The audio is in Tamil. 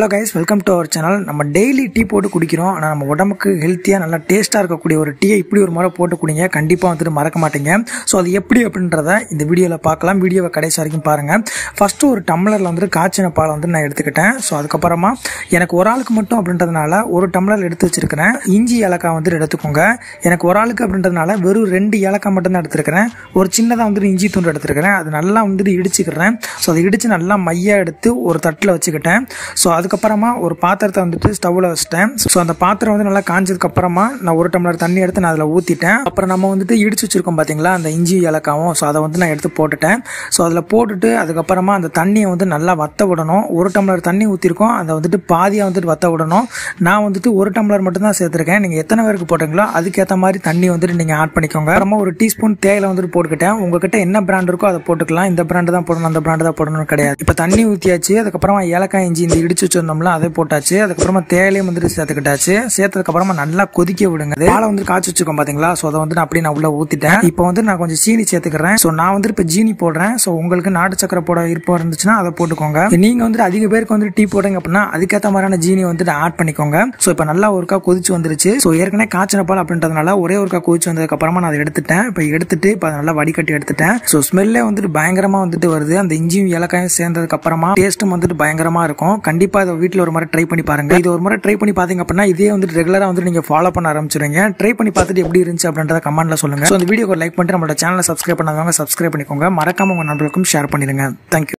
hello guys welcome to our channel நம்ம டெய்லி டீ போட்டு குடிக்கிறோம் ஆனால் நம்ம உடம்புக்கு ஹெல்த்தியாக நல்லா டேஸ்ட்டாக இருக்கக்கூடிய ஒரு டீயை இப்படி ஒரு முறை போட்டு குடிங்க கண்டிப்பாக வந்துட்டு மறக்க மாட்டீங்க ஸோ அது எப்படி அப்படின்றத இந்த வீடியோவில் பார்க்கலாம் வீடியோவை கடைசி வரைக்கும் பாருங்கள் ஃபஸ்ட்டு ஒரு டம்ளரில் வந்துட்டு காய்ச்சின பாலை வந்து நான் எடுத்துக்கிட்டேன் ஸோ அதுக்கப்புறமா எனக்கு ஒரு ஆளுக்கு மட்டும் அப்படின்றதுனால ஒரு டம்ளர் எடுத்து வச்சிருக்கிறேன் இஞ்சி ஏலக்காய் வந்துட்டு எடுத்துக்கோங்க எனக்கு ஒரு ஆளுக்கு அப்படின்றதுனால வெறும் ரெண்டு ஏலக்காய் மட்டும் தான் எடுத்துருக்கிறேன் ஒரு சின்னதாக வந்துட்டு இஞ்சி துண்டு எடுத்துருக்கிறேன் அது நல்லா வந்துட்டு இடிச்சுக்கிறேன் ஸோ அதை இடித்து நல்லா மையாக எடுத்து ஒரு தட்டில் வச்சுக்கிட்டேன் ஸோ அதுக்கப்புறமா ஒரு பாத்திரத்தை வந்துட்டு ஸ்டவ்வில் வச்சிட்டேன் ஸோ அந்த பாத்திரம் வந்து நல்லா காஞ்சதுக்கு அப்புறமா நான் ஒரு டம்ளர் தண்ணி எடுத்து நான் அதில் ஊற்றிட்டேன் அப்புறம் நம்ம வந்துட்டு இடிச்சு வச்சிருக்கோம் பார்த்தீங்களா அந்த இஞ்சி ஏலக்காவும் ஸோ அதை வந்து நான் எடுத்து போட்டுட்டேன் ஸோ அதில் போட்டுட்டு அதுக்கப்புறமா அந்த தண்ணியை வந்து நல்லா வத்த விடணும் ஒரு டம்ளர் தண்ணி ஊற்றிருக்கோம் அதை வந்துட்டு பாதியாக வந்துட்டு வத்த விடணும் நான் வந்துட்டு ஒரு டம்ளர் மட்டும் தான் சேர்த்துருக்கேன் நீங்கள் எத்தனை பேருக்கு போட்டீங்களோ அதுக்கேற்ற மாதிரி தண்ணி வந்துட்டு நீங்கள் ஆட் பண்ணிக்கோங்க அப்புறமா ஒரு டீஸ்பூன் தேயிலை வந்துட்டு போட்டுக்கிட்டேன் உங்ககிட்ட என்ன பிராண்ட் இருக்கோ அதை போட்டுக்கலாம் இந்த பிராண்டு தான் போடணும் அந்த பிராண்டு தான் போடணும் கிடையாது இப்போ தண்ணி ஊற்றியாச்சு அதுக்கப்புறமா ஏலக்காய் இஞ்சி இந்த இடிச்சு வச்சிருந்தோம்ல அதை போட்டாச்சு அதுக்கப்புறமா தேயிலையும் வந்துட்டு சேர்த்துக்கிட்டாச்சு சேர்த்ததுக்கு அப்புறமா நல்லா கொதிக்க விடுங்க பாலை வந்து காய்ச்சி வச்சிருக்கோம் பாத்தீங்களா ஸோ அதை வந்து நான் அப்படியே நான் உள்ள ஊத்திட்டேன் இப்போ வந்து நான் கொஞ்சம் சீனி சேர்த்துக்கிறேன் ஸோ நான் வந்து இப்போ ஜீனி போடுறேன் ஸோ உங்களுக்கு நாட்டு சக்கரை போட விருப்பம் இருந்துச்சுன்னா அதை போட்டுக்கோங்க நீங்க வந்துட்டு அதிக பேருக்கு வந்து டீ போடுங்க அப்படின்னா அதுக்கேற்ற மாதிரியான ஜீனி வந்துட்டு ஆட் பண்ணிக்கோங்க ஸோ இப்போ நல்லா ஒருக்கா கொதிச்சு வந்துருச்சு ஸோ ஏற்கனவே காய்ச்சின பால் அப்படின்றதுனால ஒரே ஒருக்கா கொதிச்சு வந்ததுக்கு அப்புறமா நான் அதை எடுத்துட்டேன் இப்போ எடுத்துட்டு இப்போ அதை நல்லா வடிகட்டி எடுத்துட்டேன் ஸோ ஸ்மெல்லே வந்துட்டு பயங்கரமா வந்துட்டு வருது அந்த இஞ்சியும் ஏலக்காயும் சேர்ந்ததுக்கு அப்புறமா டேஸ்ட்டும் வந்துட்டு பயங்கரமா இருக்கும் கண்டிப்பா இதை வீட்டில் ஒரு முறை ட்ரை பண்ணி பாருங்க இது ஒரு முறை ட்ரை பண்ணி பாத்தீங்க அப்படின்னா இதே வந்துட்டு ரெகுலரா வந்து நீங்க ஃபாலோ பண்ண ஆரம்பிச்சிருங்க ட்ரை பண்ணி பார்த்துட்டு எப்படி இருந்துச்சு அப்படின்றத கமெண்ட்ல சொல்லுங்க ஸோ அந்த வீடியோக்கு லைக் பண்ணிட்டு நம்மளோட சேனலை சப்ஸ்கிரைப் பண்ணாதவங்க சப்ஸ்கிரைப் பண்ணிக்கோங்க மறக்காம உங்க நண்பர்களுக்கும் ஷேர் பண்ணிடுங்க தேங்க்யூ